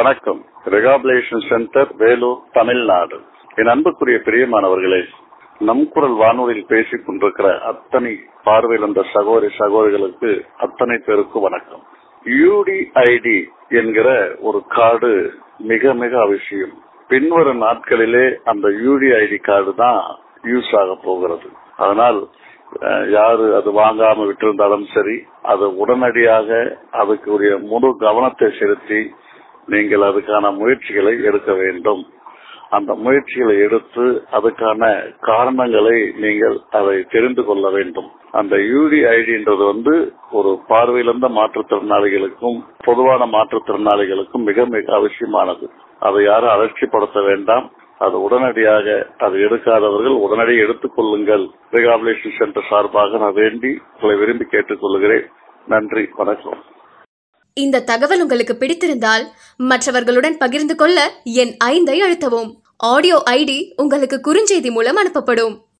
வணக்கம் rehabilitation centre Vellore Tamil Nadu என் அன்புக்குரிய பிரியமானவர்களே நம் குரல் வானொலியில் பேசிக் கொண்டிருக்கிற அத்தனை பார்வையில் அந்த சகோதரி சகோதரிகளுக்கு அத்தனை பேருக்கு வணக்கம் யூடிஐடி என்கிற ஒரு கார்டு மிக மிக அவசியம் பின்வரும் நாட்களிலே அந்த யூடிஐடி கார்டு தான் யூஸ் ஆக போகிறது அதனால் அஹ், யாரு அது வாங்காம விட்டிருந்தாலும் சரி அது உடனடியாக அதுக்குரிய முழு கவனத்தை செலுத்தி நீங்கள் அதுக்கான முயற்சிகளை எடுக்க வேண்டும் அந்த முயற்சிகளை எடுத்து அதுக்கான காரணங்களை நீங்கள் அதை தெரிந்து கொள்ள வேண்டும் அந்த யூடிஐடின்றது வந்து ஒரு பார்வையிழந்த மாற்றுத்திறனாளிகளுக்கும் பொதுவான மாற்றுத்திறனாளிகளுக்கும் மிக மிக அவசியமானது அதை யாரும் அலட்சிப்படுத்த வேண்டாம் அது உடனடியாக அது எடுக்காதவர்கள் உடனடி எடுத்துக் கொள்ளுங்கள் ரிகாபிலேஷன் சென்டர் சார்பாக நான் வேண்டி உங்களை விரும்பி கேட்டுக் கொள்கிறேன் நன்றி வணக்கம் இந்த தகவல் உங்களுக்கு பிடித்திருந்தால் மற்றவர்களுடன் பகிர்ந்து கொள்ள என் ஐந்தை அழுத்தவும் ஆடியோ ஐடி உங்களுக்கு குறுஞ்செய்தி மூலம் அனுப்பப்படும்